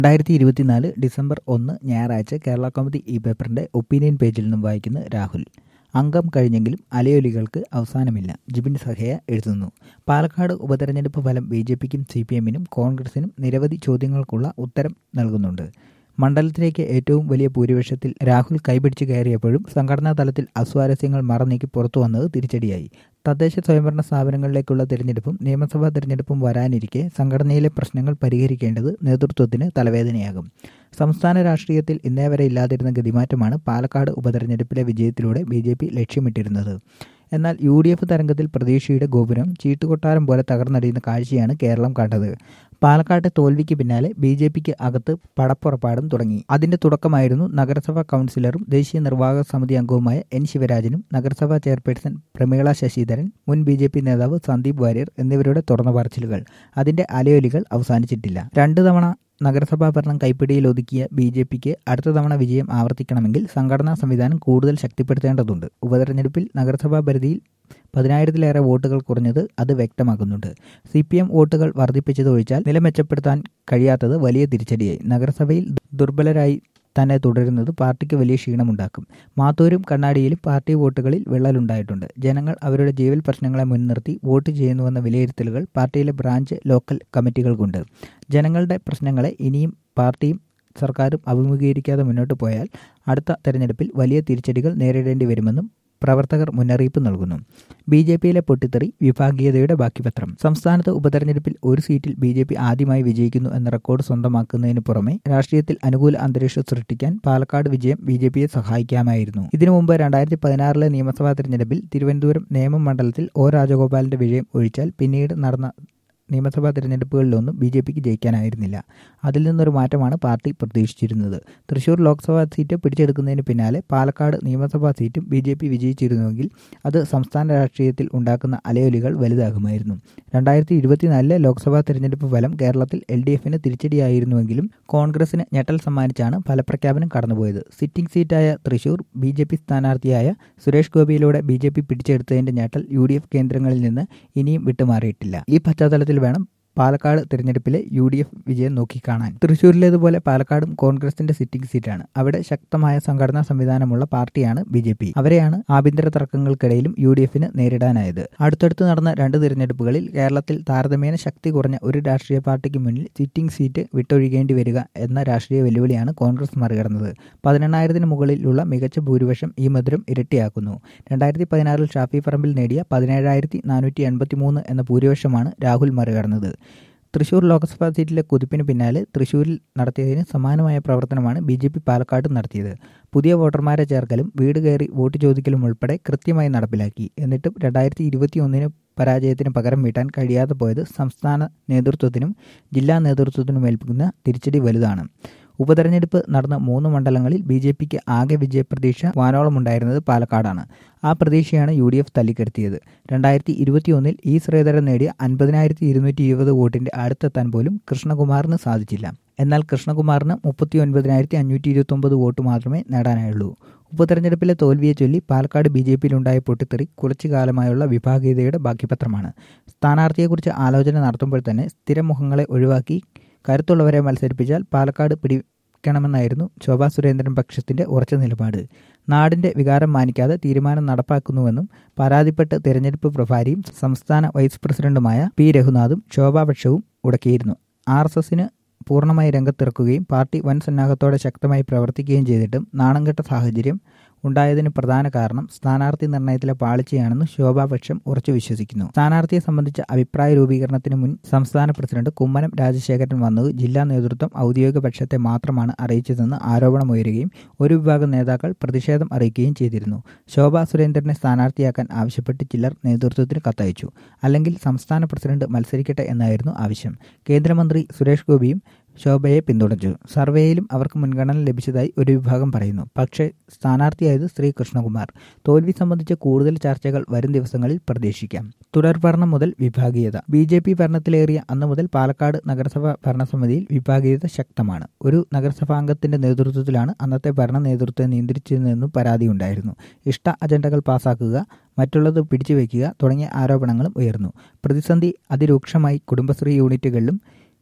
രണ്ടായിരത്തി ഇരുപത്തിനാല് ഡിസംബർ ഒന്ന് ഞായറാഴ്ച കേരള കൗമുദി ഈ പേപ്പറിന്റെ ഒപ്പീനിയൻ പേജിൽ നിന്നും വായിക്കുന്ന രാഹുൽ അംഗം കഴിഞ്ഞെങ്കിലും അലയൊലികൾക്ക് അവസാനമില്ല ജിബിൻ സഹയ എഴുതുന്നു പാലക്കാട് ഉപതെരഞ്ഞെടുപ്പ് ഫലം ബി ജെ പിക്കും സി പി എമ്മിനും കോൺഗ്രസിനും നിരവധി ചോദ്യങ്ങൾക്കുള്ള ഉത്തരം നൽകുന്നുണ്ട് മണ്ഡലത്തിലേക്ക് ഏറ്റവും വലിയ ഭൂരിപക്ഷത്തിൽ രാഹുൽ കൈപിടിച്ച് കയറിയപ്പോഴും സംഘടനാ തലത്തിൽ അസ്വാരസ്യങ്ങൾ മറനീക്കി പുറത്തു വന്നത് തിരിച്ചടിയായി തദ്ദേശ സ്വയംഭരണ സ്ഥാപനങ്ങളിലേക്കുള്ള തിരഞ്ഞെടുപ്പും നിയമസഭാ തിരഞ്ഞെടുപ്പും വരാനിരിക്കെ സംഘടനയിലെ പ്രശ്നങ്ങൾ പരിഹരിക്കേണ്ടത് നേതൃത്വത്തിന് തലവേദനയാകും സംസ്ഥാന രാഷ്ട്രീയത്തിൽ ഇന്നേ വരെ ഇല്ലാതിരുന്ന ഗതിമാറ്റമാണ് പാലക്കാട് ഉപതെരഞ്ഞെടുപ്പിലെ വിജയത്തിലൂടെ ബി ജെ പി ലക്ഷ്യമിട്ടിരുന്നത് എന്നാൽ യു ഡി എഫ് തരംഗത്തിൽ പ്രതീക്ഷയുടെ ഗോപുരം ചീട്ടുകൊട്ടാരം പോലെ തകർന്നടിയുന്ന കാഴ്ചയാണ് കേരളം കണ്ടത് പാലക്കാട്ടെ തോൽവിക്ക് പിന്നാലെ ബി ജെ പിക്ക് അകത്ത് പടപ്പുറപ്പാടും തുടങ്ങി അതിന്റെ തുടക്കമായിരുന്നു നഗരസഭാ കൗൺസിലറും ദേശീയ നിർവാഹക സമിതി അംഗവുമായ എൻ ശിവരാജനും നഗരസഭാ ചെയർപേഴ്സൺ പ്രമീള ശശിധരൻ മുൻ ബി ജെ പി നേതാവ് സന്ദീപ് വാര്യർ എന്നിവരുടെ തുറന്ന പറച്ചിലുകൾ അതിന്റെ അലയൊലികൾ അവസാനിച്ചിട്ടില്ല രണ്ടു തവണ നഗരസഭാ ഭരണം കൈപ്പിടിയിൽ ഒതുക്കിയ ബി ജെ പിക്ക് അടുത്ത തവണ വിജയം ആവർത്തിക്കണമെങ്കിൽ സംഘടനാ സംവിധാനം കൂടുതൽ ശക്തിപ്പെടുത്തേണ്ടതുണ്ട് ഉപതെരഞ്ഞെടുപ്പിൽ നഗരസഭാ പരിധിയിൽ പതിനായിരത്തിലേറെ വോട്ടുകൾ കുറഞ്ഞത് അത് വ്യക്തമാക്കുന്നുണ്ട് സി പി എം വോട്ടുകൾ വർദ്ധിപ്പിച്ചതൊഴിച്ചാൽ നില മെച്ചപ്പെടുത്താൻ കഴിയാത്തത് വലിയ തിരിച്ചടിയായി നഗരസഭയിൽ ദുർബലരായി തന്നെ തുടരുന്നത് പാർട്ടിക്ക് വലിയ ക്ഷീണമുണ്ടാക്കും മാത്തൂരും കണ്ണാടിയിലും പാർട്ടി വോട്ടുകളിൽ വിള്ളലുണ്ടായിട്ടുണ്ട് ജനങ്ങൾ അവരുടെ ജീവൽ പ്രശ്നങ്ങളെ മുൻനിർത്തി വോട്ട് ചെയ്യുന്നുവെന്ന വിലയിരുത്തലുകൾ പാർട്ടിയിലെ ബ്രാഞ്ച് ലോക്കൽ കമ്മിറ്റികൾക്കുണ്ട് ജനങ്ങളുടെ പ്രശ്നങ്ങളെ ഇനിയും പാർട്ടിയും സർക്കാരും അഭിമുഖീകരിക്കാതെ മുന്നോട്ട് പോയാൽ അടുത്ത തെരഞ്ഞെടുപ്പിൽ വലിയ തിരിച്ചടികൾ നേരിടേണ്ടി വരുമെന്നും പ്രവർത്തകർ മുന്നറിയിപ്പ് നൽകുന്നു ബി ജെ പിയിലെ പൊട്ടിത്തെറി വിഭാഗീയതയുടെ ബാക്കിപത്രം സംസ്ഥാനത്ത് ഉപതെരഞ്ഞെടുപ്പിൽ ഒരു സീറ്റിൽ ബി ജെ പി ആദ്യമായി വിജയിക്കുന്നു എന്ന റെക്കോർഡ് സ്വന്തമാക്കുന്നതിന് പുറമെ രാഷ്ട്രീയത്തിൽ അനുകൂല അന്തരീക്ഷം സൃഷ്ടിക്കാൻ പാലക്കാട് വിജയം ബി ജെ പിയെ സഹായിക്കാമായിരുന്നു ഇതിനു മുമ്പ് രണ്ടായിരത്തി പതിനാറിലെ നിയമസഭാ തെരഞ്ഞെടുപ്പിൽ തിരുവനന്തപുരം നേമം മണ്ഡലത്തിൽ ഒ രാജഗോപാലിന്റെ വിജയം ഒഴിച്ചാൽ പിന്നീട് നടന്ന നിയമസഭാ തിരഞ്ഞെടുപ്പുകളിലൊന്നും ബി ജെ പിക്ക് ജയിക്കാനായിരുന്നില്ല അതിൽ നിന്നൊരു മാറ്റമാണ് പാർട്ടി പ്രതീക്ഷിച്ചിരുന്നത് തൃശൂർ ലോക്സഭാ സീറ്റ് പിടിച്ചെടുക്കുന്നതിന് പിന്നാലെ പാലക്കാട് നിയമസഭാ സീറ്റും ബി ജെ പി വിജയിച്ചിരുന്നുവെങ്കിൽ അത് സംസ്ഥാന രാഷ്ട്രീയത്തിൽ ഉണ്ടാക്കുന്ന അലയൊലികൾ വലുതാകുമായിരുന്നു രണ്ടായിരത്തി ഇരുപത്തിനാലിലെ ലോക്സഭാ തിരഞ്ഞെടുപ്പ് ഫലം കേരളത്തിൽ എൽ ഡി എഫിന് തിരിച്ചടിയായിരുന്നുവെങ്കിലും കോൺഗ്രസിന് ഞെട്ടൽ സമ്മാനിച്ചാണ് ഫലപ്രഖ്യാപനം കടന്നുപോയത് സിറ്റിംഗ് സീറ്റായ തൃശൂർ ബി ജെ പി സ്ഥാനാർത്ഥിയായ സുരേഷ് ഗോപിയിലൂടെ ബി ജെ പി പിടിച്ചെടുത്തതിന്റെ ഞെട്ടൽ യു ഡി എഫ് കേന്ദ്രങ്ങളിൽ നിന്ന് ഇനിയും വിട്ടുമാറിയിട്ടില്ല ഈ പശ്ചാത്തലത്തിൽ വേണം പാലക്കാട് തിരഞ്ഞെടുപ്പിലെ യു ഡി എഫ് വിജയം നോക്കിക്കാണാൻ തൃശൂരിലേതുപോലെ പാലക്കാടും കോൺഗ്രസിന്റെ സിറ്റിംഗ് സീറ്റാണ് അവിടെ ശക്തമായ സംഘടനാ സംവിധാനമുള്ള പാർട്ടിയാണ് ബി ജെ പി അവരെയാണ് ആഭ്യന്തര തർക്കങ്ങൾക്കിടയിലും യു ഡി എഫിന് നേരിടാനായത് അടുത്തടുത്ത് നടന്ന രണ്ട് തിരഞ്ഞെടുപ്പുകളിൽ കേരളത്തിൽ താരതമ്യേന ശക്തി കുറഞ്ഞ ഒരു രാഷ്ട്രീയ പാർട്ടിക്ക് മുന്നിൽ സിറ്റിംഗ് സീറ്റ് വിട്ടൊഴിക്കേണ്ടി വരിക എന്ന രാഷ്ട്രീയ വെല്ലുവിളിയാണ് കോൺഗ്രസ് മറികടന്നത് പതിനെണ്ണായിരത്തിന് മുകളിലുള്ള മികച്ച ഭൂരിപക്ഷം ഈ മധുരം ഇരട്ടിയാക്കുന്നു രണ്ടായിരത്തി പതിനാറിൽ ഷാഫി പറമ്പിൽ നേടിയ പതിനേഴായിരത്തി നാനൂറ്റി എൺപത്തി മൂന്ന് എന്ന ഭൂരിപക്ഷമാണ് രാഹുൽ മറികടന്നത് തൃശൂർ ലോക്സഭാ സീറ്റിലെ കുതിപ്പിന് പിന്നാലെ തൃശൂരിൽ നടത്തിയതിന് സമാനമായ പ്രവർത്തനമാണ് ബി ജെ പി പാലക്കാട് നടത്തിയത് പുതിയ വോട്ടർമാരെ ചേർക്കലും വീട് കയറി വോട്ട് ചോദിക്കലും ഉൾപ്പെടെ കൃത്യമായി നടപ്പിലാക്കി എന്നിട്ടും രണ്ടായിരത്തി ഇരുപത്തിയൊന്നിന് പരാജയത്തിന് പകരം വീട്ടാൻ കഴിയാതെ പോയത് സംസ്ഥാന നേതൃത്വത്തിനും ജില്ലാ നേതൃത്വത്തിനും ഏൽപ്പിക്കുന്ന തിരിച്ചടി വലുതാണ് ഉപതെരഞ്ഞെടുപ്പ് നടന്ന മൂന്ന് മണ്ഡലങ്ങളിൽ ബി ജെ പിക്ക് ആകെ വിജയപ്രതീക്ഷ വാനോളമുണ്ടായിരുന്നത് പാലക്കാടാണ് ആ പ്രതീക്ഷയാണ് യു ഡി എഫ് തല്ലിക്കെടുത്തിയത് രണ്ടായിരത്തി ഇരുപത്തിയൊന്നിൽ ഈ ശ്രീധരൻ നേടിയ അൻപതിനായിരത്തി ഇരുന്നൂറ്റി ഇരുപത് വോട്ടിന്റെ അടുത്തെത്താൻ പോലും കൃഷ്ണകുമാറിന് സാധിച്ചില്ല എന്നാൽ കൃഷ്ണകുമാറിന് മുപ്പത്തി ഒൻപതിനായിരത്തി അഞ്ഞൂറ്റി ഇരുപത്തി ഒമ്പത് വോട്ട് മാത്രമേ നേടാനായുള്ളൂ ഉപതെരഞ്ഞെടുപ്പിലെ തോൽവിയെ ചൊല്ലി പാലക്കാട് ബി ജെ പിയിലുണ്ടായ പൊട്ടിത്തെറി കുറച്ചു കാലമായുള്ള വിഭാഗീയതയുടെ ബാക്കിപത്രമാണ് സ്ഥാനാർത്ഥിയെക്കുറിച്ച് ആലോചന നടത്തുമ്പോൾ തന്നെ സ്ഥിരമുഖങ്ങളെ ഒഴിവാക്കി കരുത്തുള്ളവരെ മത്സരിപ്പിച്ചാൽ പാലക്കാട് പിടിക്കണമെന്നായിരുന്നു ശോഭാ സുരേന്ദ്രൻ പക്ഷത്തിന്റെ ഉറച്ച നിലപാട് നാടിന്റെ വികാരം മാനിക്കാതെ തീരുമാനം നടപ്പാക്കുന്നുവെന്നും പരാതിപ്പെട്ട് തെരഞ്ഞെടുപ്പ് പ്രഭാരിയും സംസ്ഥാന വൈസ് പ്രസിഡന്റുമായ പി രഘുനാഥും ശോഭാപക്ഷവും ഉടക്കിയിരുന്നു ആർ എസ് എസിന് പൂർണ്ണമായി രംഗത്തിറക്കുകയും പാർട്ടി വൻ സന്നാഹത്തോടെ ശക്തമായി പ്രവർത്തിക്കുകയും ചെയ്തിട്ടും നാണംകെട്ട സാഹചര്യം ഉണ്ടായതിന് പ്രധാന കാരണം സ്ഥാനാർത്ഥി നിർണയത്തിലെ പാളിച്ചയാണെന്ന് ശോഭാപക്ഷം ഉറച്ചു വിശ്വസിക്കുന്നു സ്ഥാനാർത്ഥിയെ സംബന്ധിച്ച അഭിപ്രായ രൂപീകരണത്തിന് മുൻ സംസ്ഥാന പ്രസിഡന്റ് കുമ്മനം രാജശേഖരൻ വന്നത് ജില്ലാ നേതൃത്വം ഔദ്യോഗിക പക്ഷത്തെ മാത്രമാണ് അറിയിച്ചതെന്ന് ആരോപണമുയരുകയും ഒരു വിഭാഗം നേതാക്കൾ പ്രതിഷേധം അറിയിക്കുകയും ചെയ്തിരുന്നു ശോഭാ സുരേന്ദ്രനെ സ്ഥാനാർത്ഥിയാക്കാൻ ആവശ്യപ്പെട്ട് ചിലർ നേതൃത്വത്തിന് കത്തയച്ചു അല്ലെങ്കിൽ സംസ്ഥാന പ്രസിഡന്റ് മത്സരിക്കട്ടെ എന്നായിരുന്നു ആവശ്യം കേന്ദ്രമന്ത്രി സുരേഷ് ഗോപിയും ശോഭയെ പിന്തുണച്ചു സർവേയിലും അവർക്ക് മുൻഗണന ലഭിച്ചതായി ഒരു വിഭാഗം പറയുന്നു പക്ഷേ സ്ഥാനാർത്ഥിയായത് ശ്രീ കൃഷ്ണകുമാർ തോൽവി സംബന്ധിച്ച കൂടുതൽ ചർച്ചകൾ വരും ദിവസങ്ങളിൽ പ്രതീക്ഷിക്കാം തുടർഭരണം മുതൽ വിഭാഗീയത ബി ജെ പി ഭരണത്തിലേറിയ അന്നു മുതൽ പാലക്കാട് നഗരസഭ ഭരണസമിതിയിൽ വിഭാഗീയത ശക്തമാണ് ഒരു നഗരസഭാംഗത്തിന്റെ നേതൃത്വത്തിലാണ് അന്നത്തെ ഭരണ നേതൃത്വത്തെ നിയന്ത്രിച്ചിരുന്നതെന്നും പരാതിയുണ്ടായിരുന്നു ഇഷ്ട അജണ്ടകൾ പാസാക്കുക മറ്റുള്ളത് പിടിച്ചുവെക്കുക തുടങ്ങിയ ആരോപണങ്ങളും ഉയർന്നു പ്രതിസന്ധി അതിരൂക്ഷമായി കുടുംബശ്രീ യൂണിറ്റുകളിലും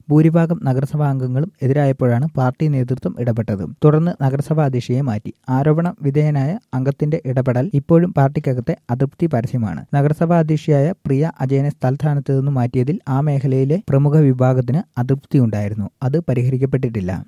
ഭൂരിഭാഗം നഗരസഭാ അംഗങ്ങളും എതിരായപ്പോഴാണ് പാർട്ടി നേതൃത്വം ഇടപെട്ടത് തുടർന്ന് നഗരസഭാ അധ്യക്ഷയെ മാറ്റി ആരോപണ വിധേയനായ അംഗത്തിന്റെ ഇടപെടൽ ഇപ്പോഴും പാർട്ടിക്കകത്തെ അതൃപ്തി പരസ്യമാണ് നഗരസഭാ അധ്യക്ഷയായ പ്രിയ അജയനെ സ്ഥലസ്ഥാനത്ത് നിന്ന് മാറ്റിയതിൽ ആ മേഖലയിലെ പ്രമുഖ വിഭാഗത്തിന് അതൃപ്തിയുണ്ടായിരുന്നു അത് പരിഹരിക്കപ്പെട്ടിട്ടില്ല